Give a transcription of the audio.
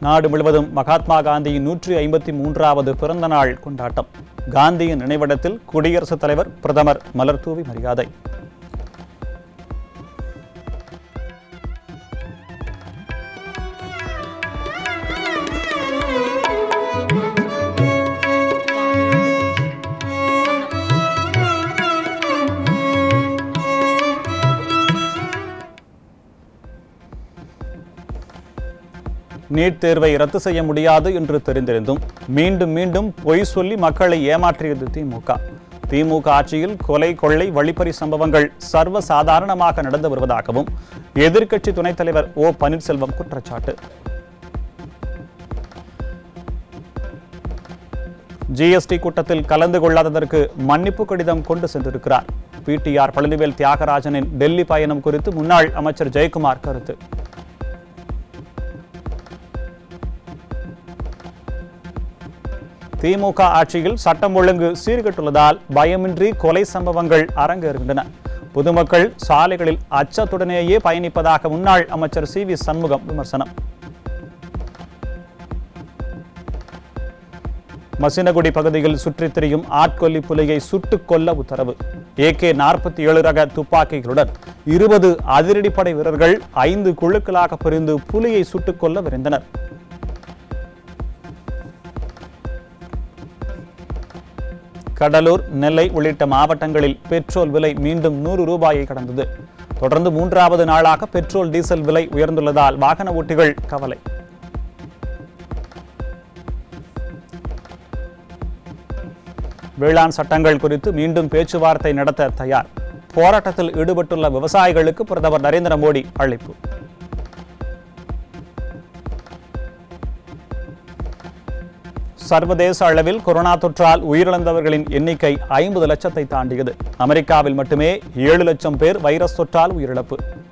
நாடு முழுவதும் மகாத்மா காந்தியின் நூற்றி ஐம்பத்தி மூன்றாவது பிறந்த நாள் கொண்டாட்டம் காந்தியின் நினைவிடத்தில் குடியரசுத் தலைவர் பிரதமர் மலர் தூவி மரியாதை நீட் தேர்வை ரத்து செய்ய முடியாது என்று தெரிந்திருந்தும் மீண்டும் மீண்டும் பொய் சொல்லி மக்களை ஏமாற்றியது திமுக திமுக ஆட்சியில் கொலை கொள்ளை வழிப்பறி சம்பவங்கள் சர்வ சாதாரணமாக நடந்து வருவதாகவும் எதிர்க்கட்சி துணைத் தலைவர் ஓ பன்னீர்செல்வம் குற்றச்சாட்டு ஜிஎஸ்டி கூட்டத்தில் கலந்து கொள்ளாததற்கு மன்னிப்பு கடிதம் கொண்டு சென்றிருக்கிறார் பிடிஆர் பழனிவேல் தியாகராஜனின் டெல்லி பயணம் குறித்து முன்னாள் அமைச்சர் ஜெயக்குமார் கருத்து திமுக ஆட்சியில் சட்டம் ஒழுங்கு சீர்கெட்டுள்ளதால் பயமின்றி கொலை சம்பவங்கள் அரங்கேறுகின்றன பொதுமக்கள் சாலைகளில் அச்சத்துடனேயே பயணிப்பதாக முன்னாள் அமைச்சர் சி வி சண்முகம் விமர்சனம் மசினகுடி பகுதியில் சுற்றித் திரியும் ஆட்கொல்லி புலியை சுட்டுக் கொல்ல உத்தரவு ஏகே நாற்பத்தி ஏழு ரக துப்பாக்கிகளுடன் இருபது அதிரடிப்படை வீரர்கள் ஐந்து குழுக்களாக பிரிந்து புலியை சுட்டுக் கொல்ல விரைந்தனர் கடலூர் நெல்லை உள்ளிட்ட மாவட்டங்களில் பெட்ரோல் விலை மீண்டும் நூறு ரூபாயை கடந்தது தொடர்ந்து மூன்றாவது நாளாக பெட்ரோல் டீசல் விலை உயர்ந்துள்ளதால் வாகன ஓட்டிகள் கவலை வேளாண் சட்டங்கள் குறித்து மீண்டும் பேச்சுவார்த்தை நடத்த தயார் போராட்டத்தில் ஈடுபட்டுள்ள விவசாயிகளுக்கு பிரதமர் நரேந்திர மோடி அழைப்பு சர்வதேச அளவில் கொரோனா தொற்றால் உயிரிழந்தவர்களின் எண்ணிக்கை ஐம்பது லட்சத்தை தாண்டியது அமெரிக்காவில் மட்டுமே ஏழு லட்சம் பேர் வைரஸ் தொற்றால் உயிரிழப்பு